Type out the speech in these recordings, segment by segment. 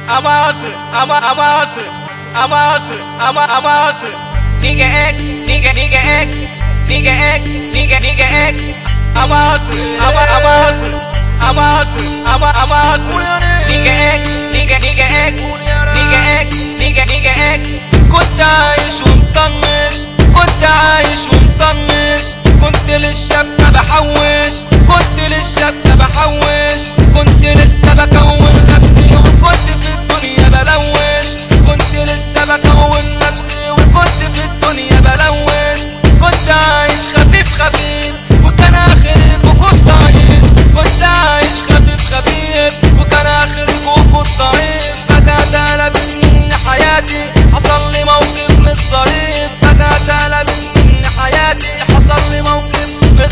I'm awesome, I'm a, I'm awesome, I'm awesome, I'm a, I'm awesome. Nigga X, nigga, nigga X, nigga X, nigga, nigga X. I'm awesome, I'm a, I'm awesome, I'm awesome, I'm a, I'm awesome. Nigga X, nigga, nigga X, nigga X, nigga, nigga X. كنت عايش ومطنش كنت عايش ومطنش كنت للشبكة بحوش كنت للشبكة بحوش كنت لسه بكون نفسي وكنت في الدنيا بلوش كنت لسه بكون نفسي وكنت في الدنيا بلوش كنت عايش خفيف خفيف وكان اخري كنت ضعيف كنت عايش خفيف خفيف وكان اخري كنت ضعيف فجأة قلب من حياتي حصل لي موقف مش ظريف فجأة قلب من حياتي حصل لي موقف مش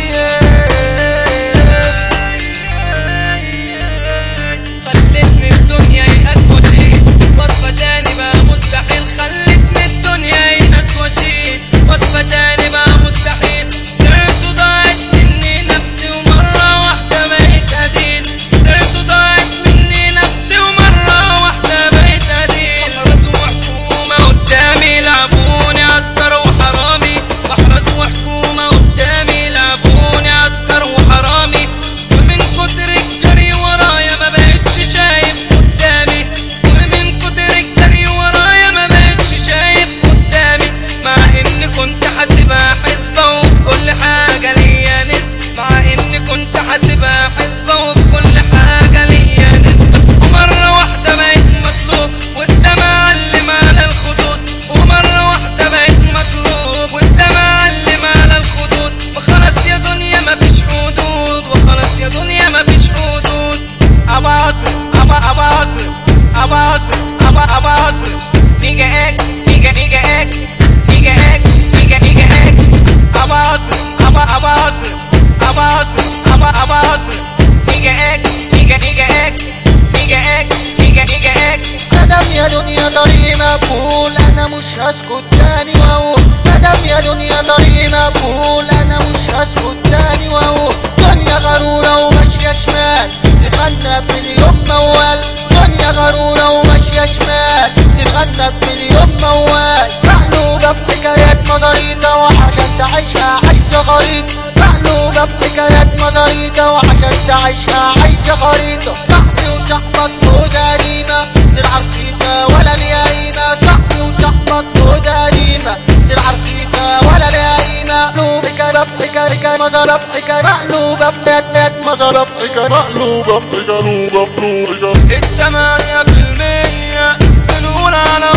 ظريف خلتني الدنيا يئس وشيت وصفة تاني بقى مستحيل خلتني الدنيا يئس وشيت وصفة تاني بقى مستحيل تعبت وضاعت مني نفسي ومرة واحدة بقيت أدين تعبت وضاعت مني نفسي ومرة واحدة بقيت أدين محرز وحكومة قدامي لعبوني عسكر وحرامي محرز وحكومة قدامي لعبوني عسكر وحرامي ومن كتر الجري ورايا ما بقتش شايف قدامي ومن كتر الجري ورايا ما بقتش شايف قدامي مع اني كنت حاسبها حسبة وفي كل حاجة ليا نسبة مع اني كنت حاسبها حسبة وفي كل حاجة ليا نسبة ومرة واحدة بقيت مطلوب والدمع علم على الخدود ومرة واحدة بقيت مطلوب والدمع علم على الخدود وخلاص يا دنيا مفيش حدود وخلاص يا دنيا مفيش حدود I'm awesome, I'm a, I'm awesome, I'm awesome, I'm a, I'm awesome. Nigga X, nigga, nigga X, nigga X, nigga, nigga X. I'm awesome, I'm a, I'm awesome, I'm awesome, I'm a, I'm awesome. Nigga X, nigga, nigga X, nigga X, nigga, nigga X. مدام يا دنيا طريق مقبول انا مش هسكت تاني واقول مدام يا دنيا طريق مقبول انا مش هسكت تاني واقول دنيا غرورة وماشية شمال تتغنى بمليون موال دنيا غرورة وماشية شمال تتغنى بمليون موال مقلوبة بحكايات مزاريطة وعشان تعيشها عايزة خريطة مقلوبة بحكايات مزاريطة وعشان تعيشها عايزة خريطة صاحبي وصاحبك موجة قديمة سلعة رخيصة ولا ليها قيمة صاحبي وصاحبك موجة قديمة سلعة رخيصة ولا ليها قيمة مقلوبة بحكاية بحكاية مزارة بحكاية مقلوبة بحكاية مزارة بحكاية مقلوبة بقلوبة بقلوبة التمانية في المية بنقول على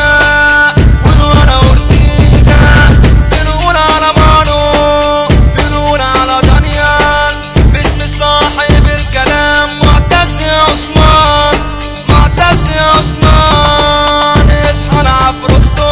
أوكا ونقول على أورتيجا بنقول على مانو بنقول على دانيال باسم صاحب الكلام معتز يا عثمان معتز يا عثمان اصحى لعفروتو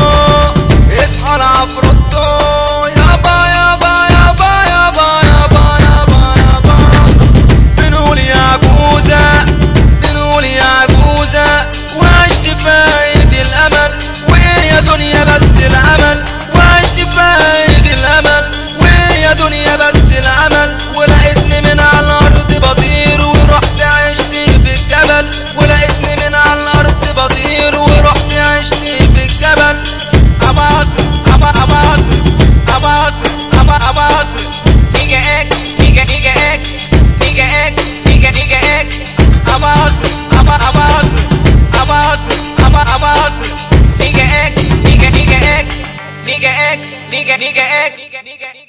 اصحى لعفروتو يابا يابا يابا يابا يابا يابا يابا بنقول يا جوزة بنقول يا جوزة وعشت فايد الأمل وإيه يا دنيا بس الأمل وعشت فايد الأمل وإيه يا دنيا بس الأمل ولقيتني من على الأرض بطير ورحت عشت في الجبل ولقيتني من على الأرض بطير ورحت عشت في الجبل I'm awesome, I'm a, I'm awesome, I'm awesome, I'm a, I'm awesome. Nigga X, nigga, nigga X, nigga X, nigga, nigga X. I'm awesome, I'm a, I'm awesome, I'm awesome, I'm a, I'm awesome. Nigga X, nigga, nigga X, nigga X, nigga, nigga X, nigga, nigga.